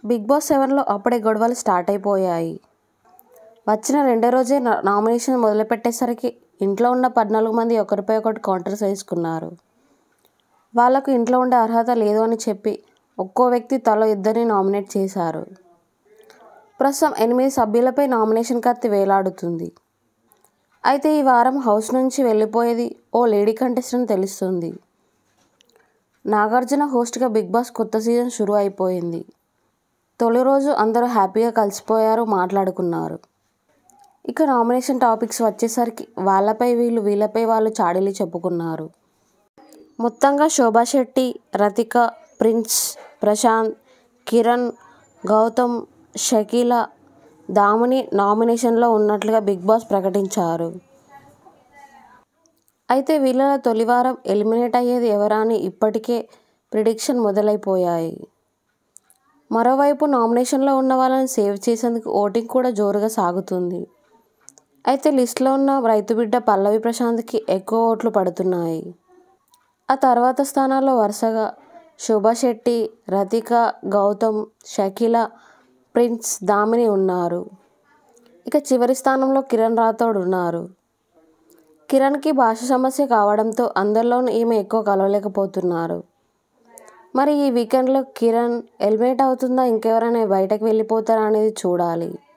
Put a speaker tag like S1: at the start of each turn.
S1: big boss సెవెన్లో అప్పుడే గొడవలు స్టార్ట్ అయిపోయాయి వచ్చిన రెండో రోజే నా- నామినేషన్ మొదలుపెట్టేసరికి ఇంట్లో ఉన్న పద్నాలుగు మంది ఒకరిపై ఒకటి కౌంటర్స్ వేసుకున్నారు వాళ్లకు ఇంట్లో ఉండే అర్హత లేదు అని చెప్పి ఒక్కో వ్యక్తి తలో ఇద్దరిని నామినేట్ చేశారు ప్రస్తుతం ఎనిమిది సభ్యులపై నామినేషన్ కత్తి వేలాడుతుంది అయితే ఈ వారం హౌస్ నుంచి వెళ్ళిపోయేది ఓ లేడీ కంటెస్టెంట్ తెలుస్తుంది నాగార్జున హోస్ట్గా బిగ్ బాస్ కొత్త సీజన్ షురూ అయిపోయింది తొలి రోజు అందరూ హ్యాపీగా కలిసిపోయారు మాట్లాడుకున్నారు ఇక నామినేషన్ టాపిక్స్ వచ్చేసరికి వాళ్ళపై వీళ్ళు వీళ్ళపై వాళ్ళు చాడీలు చెప్పుకున్నారు మొత్తంగా శోభా శెట్టి రతిక ప్రిన్స్ ప్రశాంత్ కిరణ్ గౌతమ్ షకీల దామిని నామినేషన్లో ఉన్నట్లుగా బిగ్ బాస్ ప్రకటించారు అయితే వీళ్ళ తొలి వారం ఎలిమినేట్ అయ్యేది ఎవరా అని ఇప్పటికే ప్రిడిక్షన్ మొదలైపోయాయి మరోవైపు నామినేషన్లో ఉన్న వాళ్ళని సేవ్ చేసేందుకు ఓటింగ్ కూడా జోరుగా సాగుతుంది అయితే లిస్ట్లో ఉన్న రైతు బిడ్డ పల్లవి ప్రశాంత్కి ఎక్కువ ఓట్లు పడుతున్నాయి ఆ తర్వాత స్థానాల్లో వరుసగా శోభా శెట్టి రతిక గౌతమ్ షకీల ప్రిన్స్ దామిని ఉన్నారు ఇక చివరి స్థానంలో కిరణ్ రాథోడ్ ఉన్నారు కిరణ్కి భాష సమస్య కావడంతో అందరిలోనూ ఈమె ఎక్కువ కలవలేకపోతున్నారు మరి ఈ వీకెండ్లో కిరణ్ ఎలిమినేట్ అవుతుందా ఇంకెవరైనా బయటకు వెళ్ళిపోతారా అనేది చూడాలి